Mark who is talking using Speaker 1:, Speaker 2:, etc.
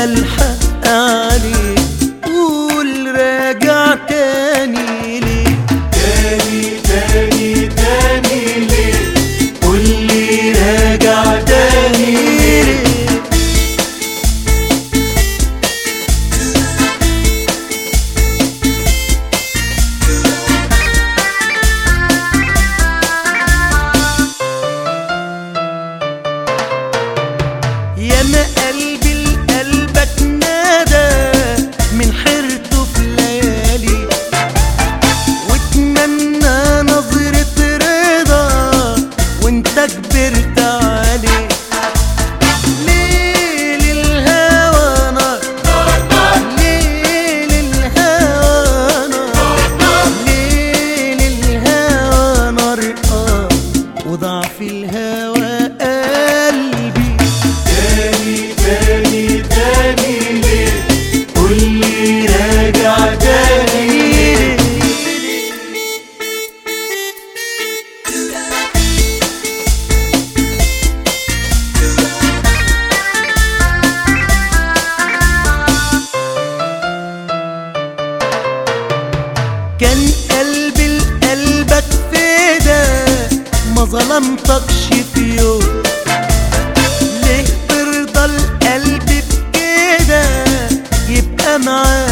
Speaker 1: الحق عليك قول راجع تاني ليه
Speaker 2: تاني تاني تاني ليه قولي راجع تاني ليه
Speaker 1: ياما قلبي لقلبك نادى من حيرته في الليالي واتمنى نظرة رضا وانت كبرت عليه ليل الهوى نار ليل الهوى نار ليل الهوى نار آه وضعف الهوى قلبي
Speaker 2: تاني تاني تاني ليه قولي راجع تاني ليه
Speaker 1: كان قلبي لقلبك فدا ما ظلمتكش في يوم ليه ترضى القلب بكده يبقى معاك